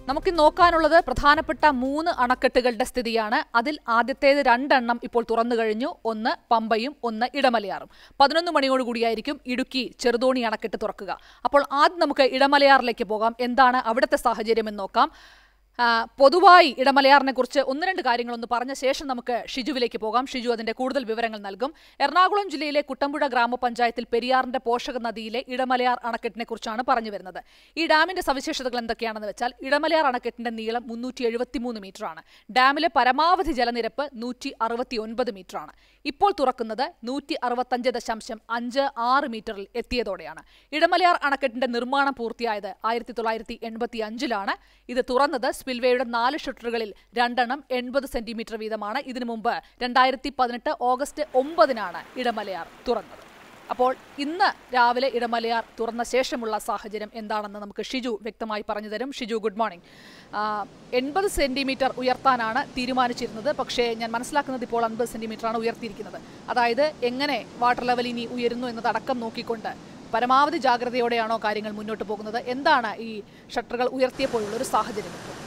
നമുക്ക് നോക്കാനുള്ളത് പ്രധാനപ്പെട്ട മൂന്ന് അണക്കെട്ടുകളുടെ സ്ഥിതിയാണ് അതിൽ ആദ്യത്തേത് രണ്ടെണ്ണം ഇപ്പോൾ തുറന്നു കഴിഞ്ഞു ഒന്ന് പമ്പയും ഒന്ന് ഇടമലയാറും പതിനൊന്ന് മണിയോടുകൂടിയായിരിക്കും ഇടുക്കി ചെറുതോണി അണക്കെട്ട് തുറക്കുക അപ്പോൾ ആദ്യം നമുക്ക് ഇടമലയാറിലേക്ക് പോകാം എന്താണ് അവിടുത്തെ സാഹചര്യം എന്ന് നോക്കാം ആ, പൊതുവായി ഇടമലയാറിനെ കുറിച്ച് ഒന്ന് രണ്ട് കാര്യങ്ങളൊന്ന് പറഞ്ഞ ശേഷം നമുക്ക് ഷിജുവിലേക്ക് പോകാം ഷിജു അതിന്റെ കൂടുതൽ വിവരങ്ങൾ നൽകും എറണാകുളം ജില്ലയിലെ കുട്ടമ്പുഴ ഗ്രാമപഞ്ചായത്തിൽ പെരിയാറിന്റെ പോഷക നദിയിലെ ഇടമലയാർ അണക്കെട്ടിനെ കുറിച്ചാണ് പറഞ്ഞു വരുന്നത് ഈ ഡാമിന്റെ സവിശേഷതകൾ എന്തൊക്കെയാണെന്ന് വെച്ചാൽ ഇടമലയാർ അണക്കെട്ടിന്റെ നീളം മുന്നൂറ്റി എഴുപത്തിമൂന്ന് മീറ്ററാണ് ഡാമിലെ പരമാവധി ജലനിരപ്പ് നൂറ്റി അറുപത്തി ഒൻപത് മീറ്ററാണ് ഇപ്പോൾ തുറക്കുന്നത് നൂറ്റി അറുപത്തഞ്ച് ദശാംശം അഞ്ച് ആറ് മീറ്ററിൽ എത്തിയതോടെയാണ് ഇടമലയാർ അണക്കെട്ടിന്റെ നിർമ്മാണം പൂർത്തിയായത് ആയിരത്തി തൊള്ളായിരത്തി എൺപത്തി അഞ്ചിലാണ് ഇത് തുറന്നത് സ്പിൽവേയുടെ നാല് ഷട്ടറുകളിൽ രണ്ടെണ്ണം എൺപത് സെന്റിമീറ്റർ വീതമാണ് ഇതിനു മുമ്പ് രണ്ടായിരത്തി പതിനെട്ട് ഓഗസ്റ്റ് ഒമ്പതിനാണ് ഇടമലയാർ തുറന്നത് അപ്പോൾ ഇന്ന് രാവിലെ ഇടമലയാർ തുറന്ന ശേഷമുള്ള സാഹചര്യം എന്താണെന്ന് നമുക്ക് ഷിജു വ്യക്തമായി പറഞ്ഞു തരും ഷിജു ഗുഡ് മോർണിംഗ് എൺപത് സെന്റിമീറ്റർ ഉയർത്താനാണ് തീരുമാനിച്ചിരുന്നത് പക്ഷേ ഞാൻ മനസ്സിലാക്കുന്നത് ഇപ്പോൾ അൻപത് സെന്റിമീറ്റർ ആണ് ഉയർത്തിയിരിക്കുന്നത് അതായത് എങ്ങനെ വാട്ടർ ലെവൽ ഇനി ഉയരുന്നു എന്നതടക്കം നോക്കിക്കൊണ്ട് പരമാവധി ജാഗ്രതയോടെയാണോ കാര്യങ്ങൾ മുന്നോട്ട് പോകുന്നത് എന്താണ് ഈ ഷട്ടറുകൾ ഉയർത്തിയപ്പോഴുള്ള ഒരു സാഹചര്യം ഇപ്പോൾ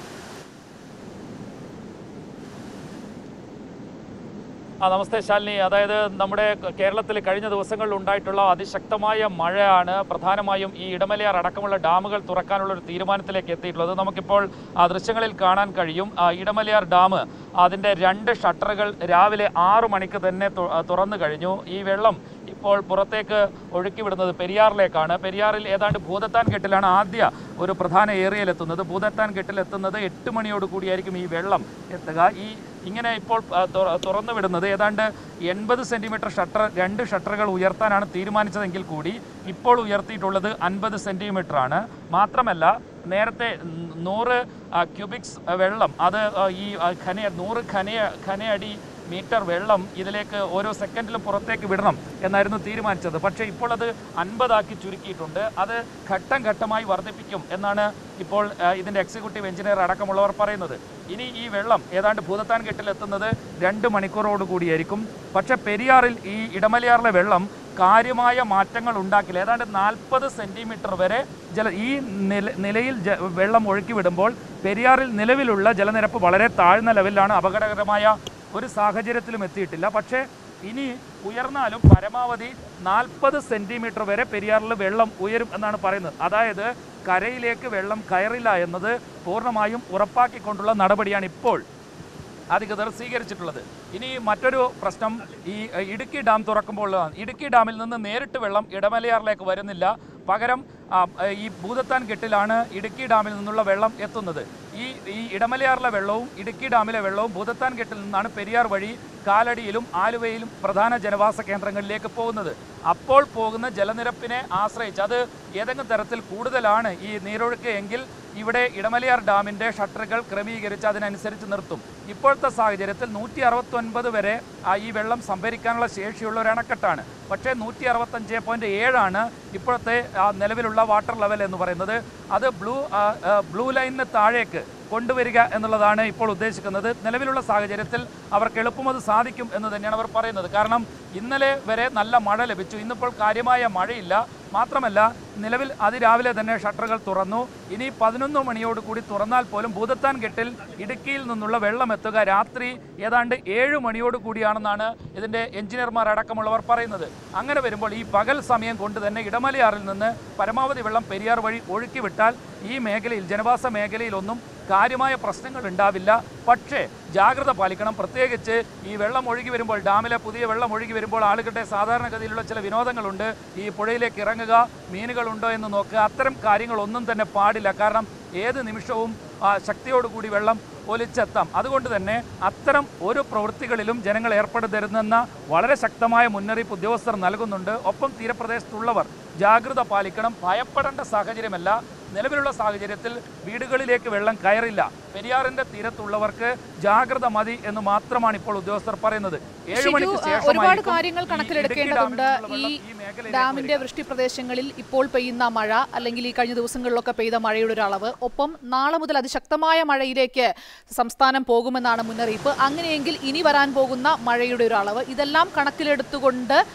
ആ നമസ്തേ ശാലിനി അതായത് നമ്മുടെ കേരളത്തിൽ കഴിഞ്ഞ ദിവസങ്ങളിൽ ഉണ്ടായിട്ടുള്ള അതിശക്തമായ മഴയാണ് പ്രധാനമായും ഈ ഇടമലയാർ അടക്കമുള്ള ഡാമുകൾ തുറക്കാനുള്ള ഒരു തീരുമാനത്തിലേക്ക് എത്തിയിട്ടുള്ളത് നമുക്കിപ്പോൾ ആ ദൃശ്യങ്ങളിൽ കാണാൻ കഴിയും ആ ഇടമലയാർ ഡാം അതിൻ്റെ രണ്ട് ഷട്ടറുകൾ രാവിലെ ആറു മണിക്ക് തന്നെ തു- ആ, തുറന്നു കഴിഞ്ഞു ഈ വെള്ളം ഇപ്പോൾ പുറത്തേക്ക് ഒഴുക്കി വിടുന്നത് പെരിയാറിലേക്കാണ് പെരിയാറിൽ ഏതാണ്ട് ഭൂതത്താൻ കെട്ടിലാണ് ആദ്യ ഒരു പ്രധാന ഏരിയയിലെത്തുന്നത് ഭൂതത്താൻ കെട്ടിലെത്തുന്നത് എട്ട് മണിയോട് കൂടിയായിരിക്കും ഈ വെള്ളം എത്തുക ഈ ഇങ്ങനെ ഇപ്പോൾ ആ, തുറ- തുറന്നു വിടുന്നത് ഏതാണ്ട് എൺപത് സെന്റിമീറ്റർ ഷട്ടർ രണ്ട് ഷട്ടറുകൾ ഉയർത്താനാണ് തീരുമാനിച്ചതെങ്കിൽ കൂടി ഇപ്പോൾ ഉയർത്തിയിട്ടുള്ളത് അൻപത് സെന്റിമീറ്റർ ആണ് മാത്രമല്ല നേരത്തെ നൂറ് ആ, ക്യൂബിക്സ് വെള്ളം അത് ആ, ഈ ആ, ഖന നൂറ് ഖന ഖനയടി മീറ്റർ വെള്ളം ഇതിലേക്ക് ഓരോ സെക്കൻഡിലും പുറത്തേക്ക് വിടണം എന്നായിരുന്നു തീരുമാനിച്ചത് പക്ഷേ ഇപ്പോൾ അത് അൻപതാക്കി ചുരുക്കിയിട്ടുണ്ട് അത് ഘട്ടം ഘട്ടമായി വർദ്ധിപ്പിക്കും എന്നാണ് ഇപ്പോൾ ആ, ഇതിൻ്റെ എക്സിക്യൂട്ടീവ് എഞ്ചിനീയർ അടക്കമുള്ളവർ പറയുന്നത് ഇനി ഈ വെള്ളം ഏതാണ്ട് ഭൂതത്താൻ കെട്ടിലെത്തുന്നത് രണ്ട് മണിക്കൂറോട് കൂടിയായിരിക്കും പക്ഷേ പെരിയാറിൽ ഈ ഇടമലയാറിലെ വെള്ളം കാര്യമായ മാറ്റങ്ങൾ ഉണ്ടാക്കില്ല ഏതാണ്ട് നാൽപ്പത് സെന്റിമീറ്റർ വരെ ജല ഈ നില നിലയിൽ ജ- വെള്ളം ഒഴുക്കി വിടുമ്പോൾ പെരിയാറിൽ നിലവിലുള്ള ജലനിരപ്പ് വളരെ താഴ്ന്ന ലെവലിലാണ് അപകടകരമായ ഒരു സാഹചര്യത്തിലും എത്തിയിട്ടില്ല പക്ഷേ ഇനി ഉയർന്നാലും പരമാവധി നാൽപ്പത് സെന്റിമീറ്റർ വരെ പെരിയാറിൽ വെള്ളം ഉയരും എന്നാണ് പറയുന്നത് അതായത് കരയിലേക്ക് വെള്ളം കയറില്ല എന്നത് പൂർണ്ണമായും ഉറപ്പാക്കിക്കൊണ്ടുള്ള നടപടിയാണ് ഇപ്പോൾ അധികൃതർ സ്വീകരിച്ചിട്ടുള്ളത് ഇനി മറ്റൊരു പ്രശ്നം ഈ എ, ഇടുക്കി ഡാം തുറക്കുമ്പോൾ ഇടുക്കി ഡാമിൽ നിന്ന് നേരിട്ട് വെള്ളം ഇടമലയാറിലേക്ക് വരുന്നില്ല പകരം ആ, ഈ ഭൂതത്താൻ കെട്ടിലാണ് ഇടുക്കി ഡാമിൽ നിന്നുള്ള വെള്ളം എത്തുന്നത് ഈ ഈ ഇടമലയാറിലെ വെള്ളവും ഇടുക്കി ഡാമിലെ വെള്ളവും ഭൂതത്താൻ കെട്ടിൽ നിന്നാണ് പെരിയാർ വഴി കാലടിയിലും ആലുവയിലും പ്രധാന ജനവാസ കേന്ദ്രങ്ങളിലേക്ക് പോകുന്നത് അപ്പോൾ പോകുന്ന ജലനിരപ്പിനെ ആശ്രയിച്ച് അത് ഏതെങ്കിലും തരത്തിൽ കൂടുതലാണ് ഈ നീരൊഴുക്ക് എങ്കിൽ ഇവിടെ ഇടമലയാർ ഡാമിന്റെ ഷട്ടറുകൾ ക്രമീകരിച്ച് അതിനനുസരിച്ച് നിർത്തും ഇപ്പോഴത്തെ സാഹചര്യത്തിൽ നൂറ്റി അറുപത്തൊൻപത് വരെ ആ, ഈ വെള്ളം സംഭരിക്കാനുള്ള ശേഷിയുള്ള ഒരു അണക്കെട്ടാണ് പക്ഷേ നൂറ്റി അറുപത്തഞ്ച് പോയിന്റ് ഏഴാണ് ഇപ്പോഴത്തെ ആ, നിലവിലുള്ള വാട്ടർ ലെവൽ എന്ന് പറയുന്നത് അത് ബ്ലൂ ആ, ആ, ബ്ലൂ ലൈനിന് താഴേക്ക് കൊണ്ടുവരിക എന്നുള്ളതാണ് ഇപ്പോൾ ഉദ്ദേശിക്കുന്നത് നിലവിലുള്ള സാഹചര്യത്തിൽ അവർക്ക് എളുപ്പം അത് സാധിക്കും എന്ന് തന്നെയാണ് അവർ പറയുന്നത് കാരണം ഇന്നലെ വരെ നല്ല മഴ ലഭിച്ചു ഇന്നിപ്പോൾ കാര്യമായ മഴയില്ല മാത്രമല്ല നിലവിൽ അതിരാവിലെ തന്നെ ഷട്ടറുകൾ തുറന്നു ഇനി പതിനൊന്ന് മണിയോട് കൂടി തുറന്നാൽ പോലും ഭൂതത്താൻ കെട്ടിൽ ഇടുക്കിയിൽ നിന്നുള്ള വെള്ളം എത്തുക രാത്രി ഏതാണ്ട് ഏഴ് മണിയോട് കൂടിയാണെന്നാണ് ഇതിൻ്റെ എഞ്ചിനീയർമാർ അടക്കമുള്ളവർ പറയുന്നത് അങ്ങനെ വരുമ്പോൾ ഈ പകൽ സമയം കൊണ്ട് തന്നെ ഇടമലയാറിൽ നിന്ന് പരമാവധി വെള്ളം പെരിയാർ വഴി ഒഴുക്കി വിട്ടാൽ ഈ മേഖലയിൽ ജനവാസ മേഖലയിലൊന്നും കാര്യമായ പ്രശ്നങ്ങൾ ഉണ്ടാവില്ല പക്ഷേ ജാഗ്രത പാലിക്കണം പ്രത്യേകിച്ച് ഈ വെള്ളം ഒഴുകി വരുമ്പോൾ ഡാമിലെ പുതിയ വെള്ളം ഒഴുകി വരുമ്പോൾ ആളുകളുടെ സാധാരണഗതിയിലുള്ള ചില വിനോദങ്ങളുണ്ട് ഈ പുഴയിലേക്ക് ഇറങ്ങുക മീനുകളുണ്ടോ എന്ന് നോക്കുക അത്തരം കാര്യങ്ങളൊന്നും തന്നെ പാടില്ല കാരണം ഏത് നിമിഷവും ആ, ശക്തിയോടുകൂടി വെള്ളം ഒലിച്ചെത്താം അതുകൊണ്ട് തന്നെ അത്തരം ഒരു പ്രവൃത്തികളിലും ജനങ്ങൾ ഏർപ്പെടുത്തരുതെന്ന വളരെ ശക്തമായ മുന്നറിയിപ്പ് ഉദ്യോഗസ്ഥർ നൽകുന്നുണ്ട് ഒപ്പം തീരപ്രദേശത്തുള്ളവർ ജാഗ്രത പാലിക്കണം ഭയപ്പെടേണ്ട സാഹചര്യമല്ല നിലവിലുള്ള സാഹചര്യത്തിൽ വീടുകളിലേക്ക് വെള്ളം കയറില്ല പെരിയാറിന്റെ തീരത്തുള്ളവർക്ക് ജാഗ്രത മതി എന്ന് മാത്രമാണ് ഇപ്പോൾ ഉദ്യോഗസ്ഥർ പറയുന്നത് ഏഴ് ഷിജു, മണിക്ക് ആ, ശേഷമായിരിക്കും ഒരുപാട് കാര്യങ്ങൾ ഈ ഇടുക്കി കണക്കിലെടുക്കേണ്ടതുണ്ട് ഡാമിൽ നിന്നുള്ള ഈ വെള്ളം ഈ മേഖലയിലേക്ക് ഡാമിന്റെ വരിക. വൃഷ്ടി പ്രദേശങ്ങളിൽ ഇപ്പോൾ പെയ്യുന്ന മഴ അല്ലെങ്കിൽ ഈ കഴിഞ്ഞ ദിവസങ്ങളിലൊക്കെ പെയ്ത മഴയുടെ ഒരു അളവ് ഒപ്പം നാളെ മുതൽ അതിശക്തമായ മഴയിലേക്ക് സംസ്ഥാനം പോകുമെന്നാണ് മുന്നറിയിപ്പ് അങ്ങനെയെങ്കിൽ ഇനി വരാൻ പോകുന്ന മഴയുടെ ഒരു അളവ് ഇതെല്ലാം കണക്കിലെടുത്തുകൊണ്ട്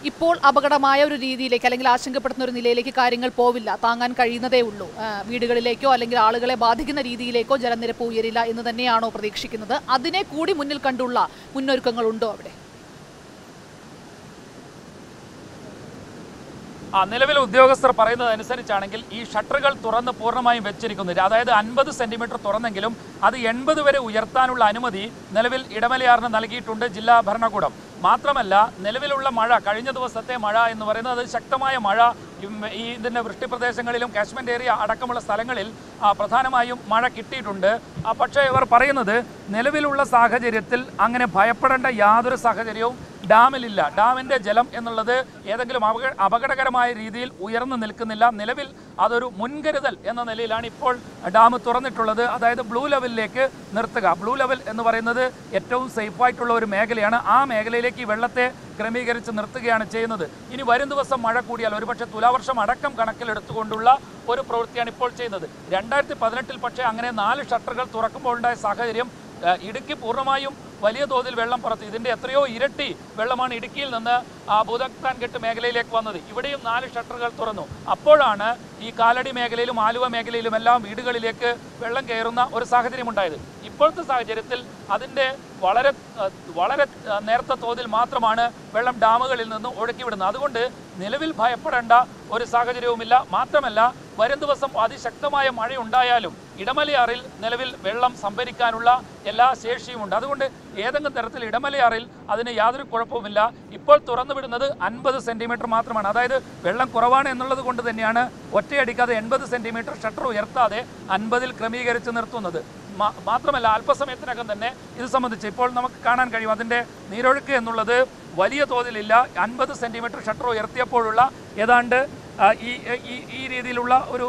ഇപ്പോൾ അപകടമായ ഒരു രീതിയിലേക്ക് അല്ലെങ്കിൽ ആശങ്കപ്പെടുത്തുന്ന ഒരു നിലയിലേക്ക് കാര്യങ്ങൾ പോവില്ല താങ്ങാൻ കഴിയുന്നതേ ഉള്ളൂ ആ, വീടുകളിലേക്കോ അല്ലെങ്കിൽ ആളുകളെ ബാധിക്കുന്ന രീതിയിലേക്കോ ജലനിരപ്പ് ഉയരില്ല എന്ന് തന്നെയാണോ പ്രതീക്ഷിക്കുന്നത് അതിനെ കൂടി മുന്നിൽ കണ്ടുള്ള മുന്നൊരുക്കങ്ങൾ ഉണ്ടോ അവിടെ ആ നിലവിലെ ഉദ്യോഗസ്ഥർ പറയുന്നത് അനുസരിച്ചാണെങ്കിൽ ഈ ഷട്ടറുകൾ തുറന്ന് പൂർണ്ണമായും വെച്ചിരിക്കുന്നു അതായത് അൻപത് സെന്റിമീറ്റർ തുറന്നെങ്കിലും അത് എൺപത് വരെ ഉയർത്താനുള്ള അനുമതി നിലവിൽ ഇടമലയാറിന് നൽകിയിട്ടുണ്ട് ജില്ലാ ഭരണകൂടം മാത്രമല്ല നിലവിലുള്ള മഴ കഴിഞ്ഞ ദിവസത്തെ മഴ എന്ന് പറയുന്നത് അത് ശക്തമായ മഴ ഇം- ഈ ഇതിൻ്റെ വൃഷ്ടിപ്രദേശങ്ങളിലും കാശ്മീർ ഏരിയ അടക്കമുള്ള സ്ഥലങ്ങളിൽ ആ, പ്രധാനമായും മഴ കിട്ടിയിട്ടുണ്ട് ആ, പക്ഷേ ഇവർ പറയുന്നത് നിലവിലുള്ള സാഹചര്യത്തിൽ അങ്ങനെ ഭയപ്പെടേണ്ട യാതൊരു സാഹചര്യവും ഡാമിലില്ല ഡാമിന്റെ ജലം എന്നുള്ളത് ഏതെങ്കിലും അപക അപകടകരമായ രീതിയിൽ ഉയർന്നു നിൽക്കുന്നില്ല നിലവിൽ അതൊരു മുൻകരുതൽ എന്ന നിലയിലാണ് ഇപ്പോൾ ഡാം തുറന്നിട്ടുള്ളത് അതായത് ബ്ലൂ ലെവലിലേക്ക് നിർത്തുക ബ്ലൂ ലെവൽ എന്ന് പറയുന്നത് ഏറ്റവും സേഫായിട്ടുള്ള ഒരു മേഖലയാണ് ആ മേഖലയിലേക്ക് ഈ വെള്ളത്തെ ക്രമീകരിച്ച് നിർത്തുകയാണ് ചെയ്യുന്നത് ഇനി വരും ദിവസം മഴ കൂടിയാൽ ഒരുപക്ഷെ തുലാവർഷം അടക്കം കണക്കിലെടുത്തുകൊണ്ടുള്ള ഒരു പ്രവൃത്തിയാണ് ഇപ്പോൾ ചെയ്യുന്നത് രണ്ടായിരത്തി പതിനെട്ടിൽ പക്ഷേ അങ്ങനെ നാല് ഷട്ടറുകൾ തുറക്കുമ്പോൾ ഉണ്ടായ സാഹചര്യം ആ, ഇടുക്കി പൂർണ്ണമായും വലിയ തോതിൽ വെള്ളം പുറത്ത് ഇതിന്റെ എത്രയോ ഇരട്ടി വെള്ളമാണ് ഇടുക്കിയിൽ നിന്ന് ആ ഭൂതക്താൻ കെട്ട് മേഖലയിലേക്ക് വന്നത് ഇവിടെയും നാല് ഷട്ടറുകൾ തുറന്നു അപ്പോഴാണ് ഈ കാലടി മേഖലയിലും ആലുവ മേഖലയിലും എല്ലാം വീടുകളിലേക്ക് വെള്ളം കയറുന്ന ഒരു സാഹചര്യം ഉണ്ടായത് ഇപ്പോഴത്തെ സാഹചര്യത്തിൽ അതിന്റെ വളരെ ആ, വളരെ ആ, നേർത്ത തോതിൽ മാത്രമാണ് വെള്ളം ഡാമുകളിൽ നിന്ന് ഒഴുക്കിവിടുന്നത് അതുകൊണ്ട് നിലവിൽ ഭയപ്പെടേണ്ട ഒരു സാഹചര്യവുമില്ല മാത്രമല്ല വരും ദിവസം അതിശക്തമായ മഴ ഉണ്ടായാലും ഇടമലയാറിൽ നിലവിൽ വെള്ളം സംഭരിക്കാനുള്ള എല്ലാ ശേഷിയുമുണ്ട് അതുകൊണ്ട് ഏതെങ്കിലും തരത്തിൽ ഇടമലയാറിൽ അതിന് യാതൊരു കുഴപ്പവുമില്ല ഇപ്പോൾ തുറന്നുവിടുന്നത് അൻപത് സെന്റിമീറ്റർ മാത്രമാണ് അതായത് വെള്ളം കുറവാണ് എന്നുള്ളത് കൊണ്ട് തന്നെയാണ് ഒറ്റയടിക്കാതെ എൺപത് സെന്റിമീറ്റർ ഷട്ടർ ഉയർത്താതെ അൻപതിൽ ക്രമീകരിച്ച് നിർത്തുന്നത് മാ- മാത്രമല്ല അല്പസമയത്തിനകം തന്നെ ഇത് സംബന്ധിച്ച് ഇപ്പോൾ നമുക്ക് കാണാൻ കഴിയും അതിൻ്റെ നീരൊഴുക്ക് എന്നുള്ളത് വലിയ തോതിലില്ല അൻപത് സെന്റിമീറ്റർ ഷട്ടർ ഉയർത്തിയപ്പോഴുള്ള ഏതാണ്ട് ആ, ഈ ഈ ഈ രീതിയിലുള്ള ഒരു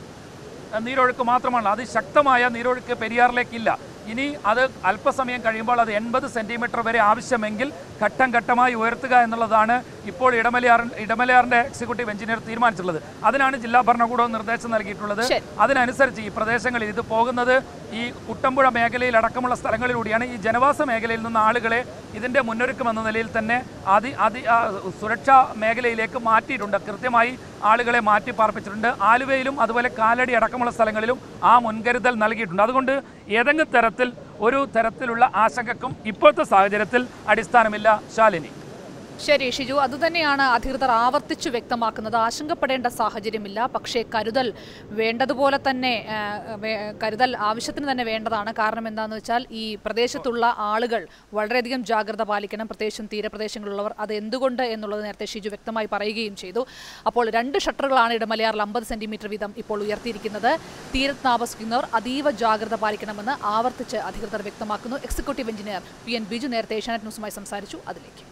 നീരൊഴുക്ക് മാത്രമാണ് അതിശക്തമായ നീരൊഴുക്ക് പെരിയാറിലേക്കില്ല ഇനി അത് അല്പസമയം കഴിയുമ്പോൾ അത് എൺപത് സെന്റിമീറ്റർ വരെ ആവശ്യമെങ്കിൽ ഘട്ടം ഘട്ടമായി ഉയർത്തുക എന്നുള്ളതാണ് ഇപ്പോൾ ഇടമലയാർ ഇടമലയാറിന്റെ എക്സിക്യൂട്ടീവ് എഞ്ചിനീയർ തീരുമാനിച്ചിട്ടുള്ളത് അതിനാണ് ജില്ലാ ഭരണകൂടവും നിർദ്ദേശം നൽകിയിട്ടുള്ളത് ശരി. അതിനനുസരിച്ച് ഈ പ്രദേശങ്ങളിൽ ഇത് പോകുന്നത് ഈ കുട്ടമ്പുഴ മേഖലയിൽ അടക്കമുള്ള സ്ഥലങ്ങളിലൂടെയാണ് ഈ ജനവാസ മേഖലയിൽ നിന്ന് ആളുകളെ ഇതിന്റെ മുന്നൊരുക്കം എന്ന നിലയിൽ തന്നെ അതി അതി ആ, സുരക്ഷാ മേഖലയിലേക്ക് മാറ്റിയിട്ടുണ്ട് കൃത്യമായി ആളുകളെ മാറ്റി പാർപ്പിച്ചിട്ടുണ്ട് ആലുവയിലും അതുപോലെ കാലടി അടക്കമുള്ള സ്ഥലങ്ങളിലും ആ മുൻകരുതൽ നൽകിയിട്ടുണ്ട് അതുകൊണ്ട് ഏതെങ്കിലും തരത്തിൽ ഒരു തരത്തിലുള്ള ആശങ്കക്കും ഇപ്പോഴത്തെ സാഹചര്യത്തിൽ അടിസ്ഥാനമില്ല ശാലിനി ശരി ഷിജു അതുതന്നെയാണ് അധികൃതർ ആവർത്തിച്ചു വ്യക്തമാക്കുന്നത് ആശങ്കപ്പെടേണ്ട സാഹചര്യമില്ല പക്ഷേ കരുതൽ വേണ്ടതുപോലെ തന്നെ ആ, വേ- കരുതൽ ആവശ്യത്തിന് തന്നെ വേണ്ടതാണ് കാരണം എന്താണെന്ന് വെച്ചാൽ ഈ പ്രദേശത്തുള്ള ആളുകൾ വളരെയധികം ജാഗ്രത പാലിക്കണം പ്രത്യേകിച്ചും തീരപ്രദേശങ്ങളിലുള്ളവർ അത് എന്തുകൊണ്ട് എന്നുള്ളത് നേരത്തെ ഷിജു വ്യക്തമായി പറയുകയും ചെയ്തു അപ്പോൾ രണ്ട് ഷട്ടറുകളാണ് ഇടമലയാറിൽ അമ്പത് സെന്റിമീറ്റർ വീതം ഇപ്പോൾ ഉയർത്തിയിരിക്കുന്നത് തീരത്ത് താമസിക്കുന്നവർ അതീവ ജാഗ്രത പാലിക്കണമെന്ന് ആവർത്തിച്ച് അധികൃതർ വ്യക്തമാക്കുന്നു executive engineer P N Biju നേരത്തെ ഏഷ്യാനെറ്റ് ന്യൂസുമായി സംസാരിച്ചു അതിലേക്ക്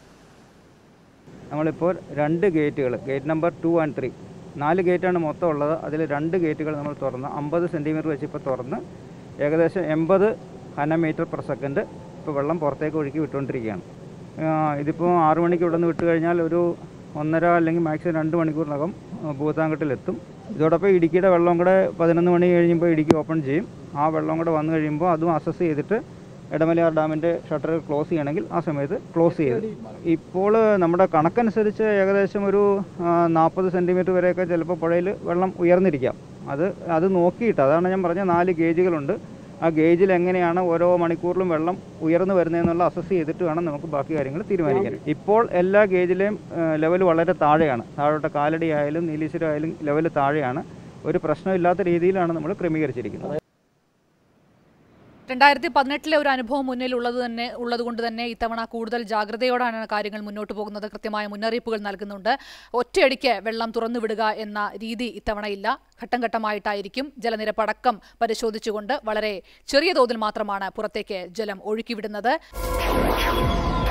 നമ്മളിപ്പോൾ രണ്ട് ഗേറ്റുകൾ gate number two and three നാല് ഗേറ്റാണ് മൊത്തം ഉള്ളത് അതിൽ രണ്ട് ഗേറ്റുകൾ നമ്മൾ തുറന്ന് അമ്പത് സെൻറ്റിമീറ്റർ വെച്ച് ഇപ്പോൾ തുറന്ന് ഏകദേശം എൺപത് ഘനമീറ്റർ പെർ സെക്കൻഡ് ഇപ്പോൾ വെള്ളം പുറത്തേക്ക് ഒഴുക്കി വിട്ടുകൊണ്ടിരിക്കുകയാണ് ആ, ഇതിപ്പോൾ ആറു മണിക്ക് ഇവിടെ നിന്ന് വിട്ട് കഴിഞ്ഞാൽ ഒരു ഒന്നര അല്ലെങ്കിൽ മാക്സിമം രണ്ട് മണിക്കൂറിനകം ഭൂതാങ്കട്ടിലെത്തും ഇതോടൊപ്പം ഇടുക്കിയുടെ വെള്ളം കൂടെ പതിനൊന്ന് മണി കഴിയുമ്പോൾ ഇടുക്കി ഓപ്പൺ ചെയ്യും ആ വെള്ളം കൂടെ വന്നു കഴിയുമ്പോൾ അതും അസസ് ചെയ്തിട്ട് ഇടമലയാർ ഡാമിൻ്റെ ഷട്ടർ ക്ലോസ് ചെയ്യണമെങ്കിൽ ആ സമയത്ത് ക്ലോസ് ചെയ്ത് ഇപ്പോൾ നമ്മുടെ കണക്കനുസരിച്ച് ഏകദേശം ഒരു നാൽപ്പത് സെൻറ്റിമീറ്റർ വരെയൊക്കെ ചിലപ്പോൾ പുഴയിൽ വെള്ളം ഉയർന്നിരിക്കാം അത് അത് നോക്കിയിട്ട് അതാണ് ഞാൻ പറഞ്ഞ നാല് ഗേജുകളുണ്ട് ആ ഗേജിൽ എങ്ങനെയാണ് ഓരോ മണിക്കൂറിലും വെള്ളം ഉയർന്നു വരുന്നതെന്നുള്ള അസസ് ചെയ്തിട്ട് വേണം നമുക്ക് ബാക്കി കാര്യങ്ങൾ തീരുമാനിക്കാൻ ഇപ്പോൾ എല്ലാ ഗേജിലെയും ലെവൽ വളരെ താഴെയാണ് താഴോട്ട് കാലടി ആയാലും നീലീശ്വരം ആയാലും ലെവൽ താഴെയാണ് ഒരു പ്രശ്നമില്ലാത്ത രീതിയിലാണ് നമ്മൾ ക്രമീകരിച്ചിരിക്കുന്നത് രണ്ടായിരത്തി പതിനെട്ടിലെ ഒരു അനുഭവം മുന്നിൽ ഉള്ളത് തന്നെ ഉള്ളതുകൊണ്ട് തന്നെ ഇത്തവണ കൂടുതൽ ജാഗ്രതയോടാണ് കാര്യങ്ങൾ മുന്നോട്ട് പോകുന്നത് കൃത്യമായ മുന്നറിയിപ്പുകൾ നൽകുന്നുണ്ട് ഒറ്റയടിക്ക് വെള്ളം തുറന്നുവിടുക എന്ന രീതി ഇത്തവണയില്ല ഘട്ടം ഘട്ടമായിട്ടായിരിക്കും ജലനിരപ്പ് അടക്കം പരിശോധിച്ചുകൊണ്ട് വളരെ ചെറിയ തോതിൽ മാത്രമാണ് പുറത്തേക്ക് ജലം ഒഴുക്കിവിടുന്നത്